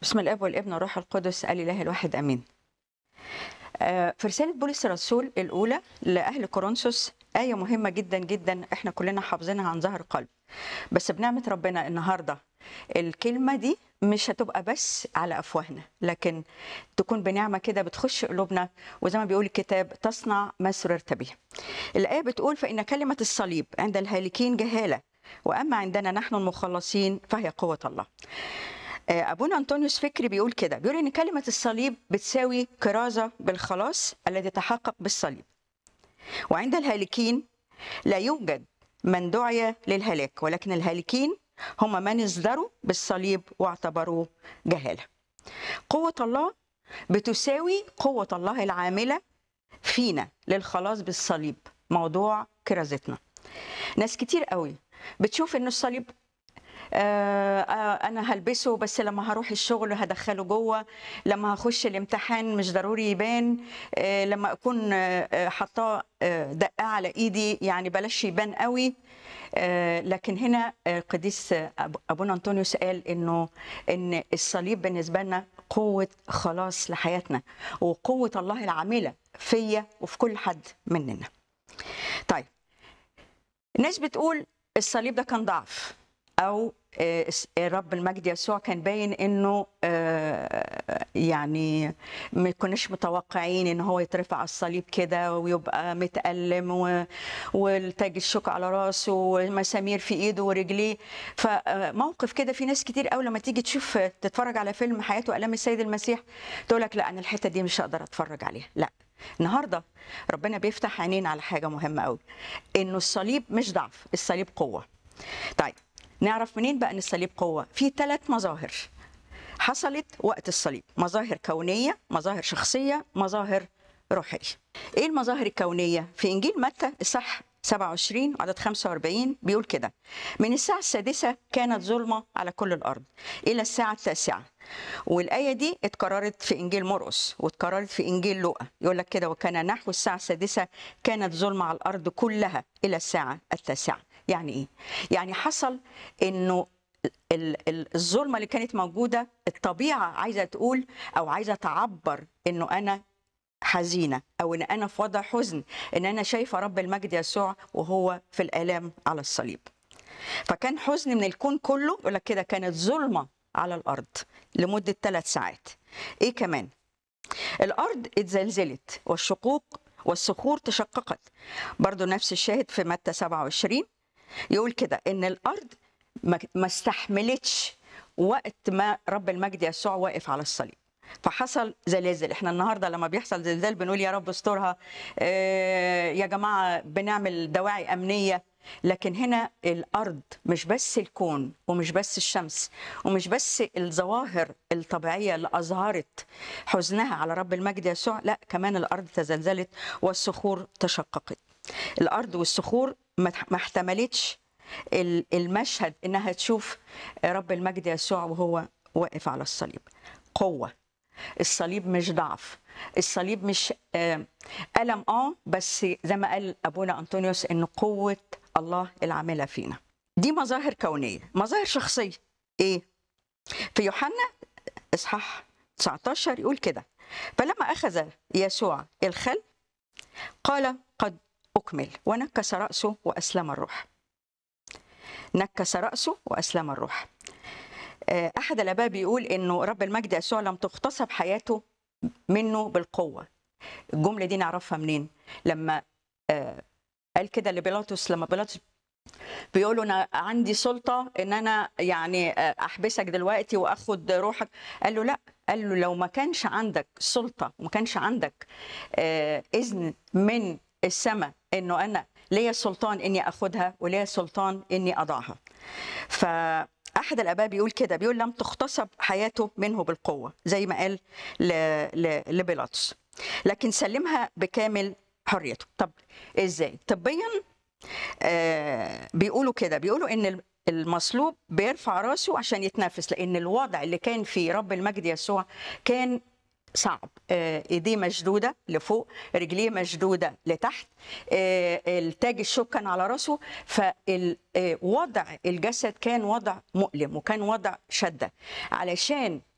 بسم الاب والابن والروح القدس الاله الواحد امين. آه، في رساله بولس الرسول الاولى لاهل كورنثوس ايه مهمه جدا جدا احنا كلنا حافظينها عن ظهر قلب. بس بنعمه ربنا النهارده الكلمه دي مش هتبقى بس على افواهنا لكن تكون بنعمه كده بتخش قلوبنا وزي ما بيقول الكتاب تصنع ما سررت به. الايه بتقول فان كلمه الصليب عند الهالكين جهاله واما عندنا نحن المخلصين فهي قوه الله. ابونا انطونيوس فكري بيقول كده بيقول ان كلمه الصليب بتساوي كرازه بالخلاص الذي تحقق بالصليب وعند الهالكين لا يوجد من دعي للهلاك ولكن الهالكين هم من ازدروا بالصليب واعتبروه جهاله قوه الله بتساوي قوه الله العامله فينا للخلاص بالصليب موضوع كرازتنا ناس كتير قوي بتشوف ان الصليب آه انا هلبسه بس لما هروح الشغل هدخله جوه لما هخش الامتحان مش ضروري يبان آه لما اكون آه حطاه دقه على ايدي يعني بلاش يبان قوي لكن هنا القديس ابونا انطونيوس قال انه ان الصليب بالنسبه لنا قوه خلاص لحياتنا وقوه الله العامله فيا وفي كل حد مننا طيب الناس بتقول الصليب ده كان ضعف او رب المجد يسوع كان باين انه يعني ما كناش متوقعين ان هو يترفع على الصليب كده ويبقى متألم والتاج الشوك على راسه ومسامير في ايده ورجليه فموقف كده في ناس كتير قوي لما تيجي تشوف تتفرج على فيلم حياه والام السيد المسيح تقول لك لا انا الحته دي مش هقدر اتفرج عليها لا النهارده ربنا بيفتح عينينا على حاجه مهمه قوي انه الصليب مش ضعف الصليب قوه طيب نعرف منين بقى ان الصليب قوه في ثلاث مظاهر حصلت وقت الصليب مظاهر كونيه مظاهر شخصيه مظاهر روحيه ايه المظاهر الكونيه في انجيل متى الصح 27 عدد 45 بيقول كده من الساعة السادسة كانت ظلمة على كل الأرض إلى الساعة التاسعة والآية دي اتكررت في إنجيل مرقس واتكررت في إنجيل لوقا يقول لك كده وكان نحو الساعة السادسة كانت ظلمة على الأرض كلها إلى الساعة التاسعة يعني ايه؟ يعني حصل انه الظلمه اللي كانت موجوده الطبيعه عايزه تقول او عايزه تعبر انه انا حزينه او ان انا في وضع حزن ان انا شايفه رب المجد يسوع وهو في الالام على الصليب. فكان حزن من الكون كله يقول لك كده كانت ظلمه على الارض لمده ثلاث ساعات. ايه كمان؟ الارض اتزلزلت والشقوق والصخور تشققت. برضو نفس الشاهد في متى 27 يقول كده ان الارض ما استحملتش وقت ما رب المجد يسوع واقف على الصليب فحصل زلازل احنا النهارده لما بيحصل زلزال بنقول يا رب استرها اه يا جماعه بنعمل دواعي امنيه لكن هنا الارض مش بس الكون ومش بس الشمس ومش بس الظواهر الطبيعيه اللي اظهرت حزنها على رب المجد يسوع لا كمان الارض تزلزلت والصخور تشققت الارض والصخور ما احتملتش المشهد انها تشوف رب المجد يسوع وهو واقف على الصليب قوه الصليب مش ضعف الصليب مش الم اه بس زي ما قال ابونا انطونيوس ان قوه الله العامله فينا دي مظاهر كونيه مظاهر شخصيه ايه في يوحنا اصحاح 19 يقول كده فلما اخذ يسوع الخل قال قد أكمل ونكس رأسه وأسلم الروح نكس رأسه وأسلم الروح أحد الآباء بيقول إنه رب المجد يسوع لم تغتصب حياته منه بالقوة الجملة دي نعرفها منين لما قال كده لبيلاطس لما بيلاطس بيقول له انا عندي سلطه ان انا يعني احبسك دلوقتي واخد روحك قال له لا قال له لو ما كانش عندك سلطه وما كانش عندك اذن من السماء انه انا ليا سلطان اني اخدها وليا سلطان اني اضعها فاحد الاباء بيقول كده بيقول لم تغتصب حياته منه بالقوه زي ما قال لبيلاطس لكن سلمها بكامل حريته طب ازاي طبيا آه بيقولوا كده بيقولوا ان المصلوب بيرفع راسه عشان يتنفس لان الوضع اللي كان فيه رب المجد يسوع كان صعب ايديه مشدوده لفوق رجليه مشدوده لتحت التاج الشوك كان على راسه فوضع الجسد كان وضع مؤلم وكان وضع شده علشان